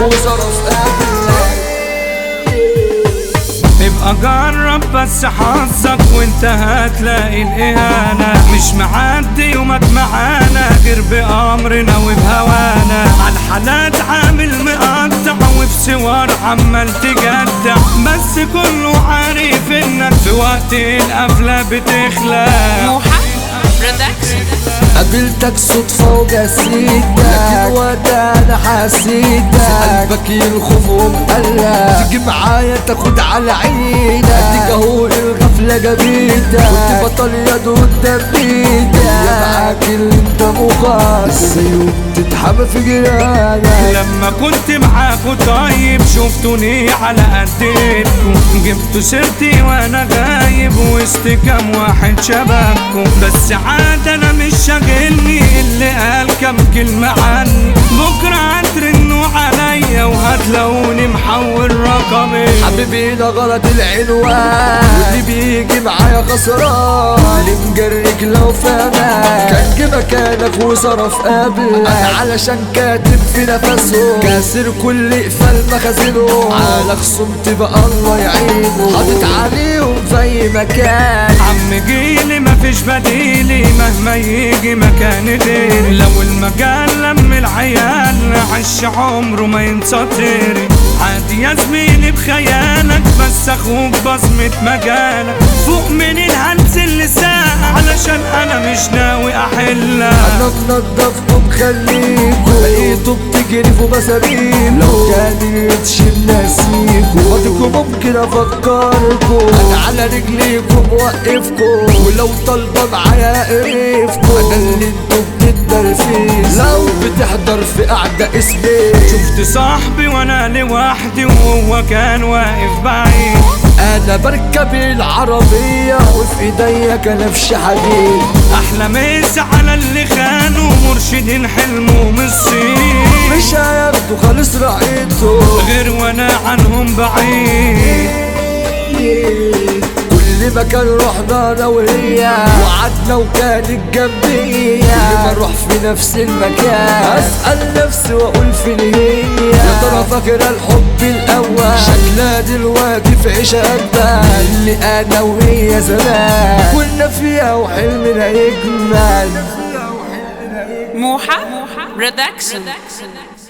وصرف قبلك ابقى جرب بس حظك وانت هتلاقي الاهانة مش معدي ومات معانا غير بأمرنا وبهوانا عالحالات عامل مقطع وفي سوار عمال تجدع بس كله عارف انك في وقت القفلة بتخلع موحى برودكشن قابلتك صدفة وجسيتك لكن وقتها انا حسيتك قلبك يرخف ومقلق تيجي معايا تاخد على عينك اديك اهو الغفلة جابيتك كنت بطل يد قدام ايدك يا معاك اللي انت مقاس يوم تتحمى في جيرانك لما كنت معاكوا طيب شفتوني على قديتكم جبتوا سيرتي وانا غايب وسط كام واحد شبابكم بس عاد انا مش شاغلني اللي قال كام كلمة عني بكرة هترنوا عليا وهتلاقوني محول رقمي حبيبي ده غلط العنوان واللي بيجي معايا خسران اللي مجرك لو فاهمك كان جه مكانك وصرف قبلك انا علشان كاتب في نفسه كاسر كل قفل مخازنه على خصومتي بقى الله يعينه حاطط عليهم زي مكان عم جيلي مفيش بديلي مهما يجي مكان غيري لو المجال لم العيال عش عمره ما ينسى طيري عادي يا زميلي بخيالك بس اخوك بصمة مجالك فوق من الهلس اللي ساعة علشان انا مش ناوي احلها انا منضفكم خليكوا لقيته بتجري في مساريكوا لو كان يتشيل ناسيكوا واديكوا ممكن افكركوا انا على رجليكم موقفكم ولو طالبه معايا قريفكوا انا اللي انتوا بتقدر فيه لو بتحضر في قعده اسمي شفت صاحبي وانا لوحدي وهو كان واقف بعيد انا بركب العربيه وفي ايديا كلبش حديد احلى مسا على اللي خانوا مرشدين حلمه من الصين مش هياخدوا خالص رعيته غير وانا عنهم بعيد كل مكان رحنا انا وهي وقعدنا وكانت جنبي كل ما اروح في نفس المكان اسال نفسي واقول فين هي يا ترى فاكره الحب الاول شكلها دلوقتي في عيشه اجمل اللي انا وهي زمان كنا فيها وحلمنا يكمل موحى برودكشن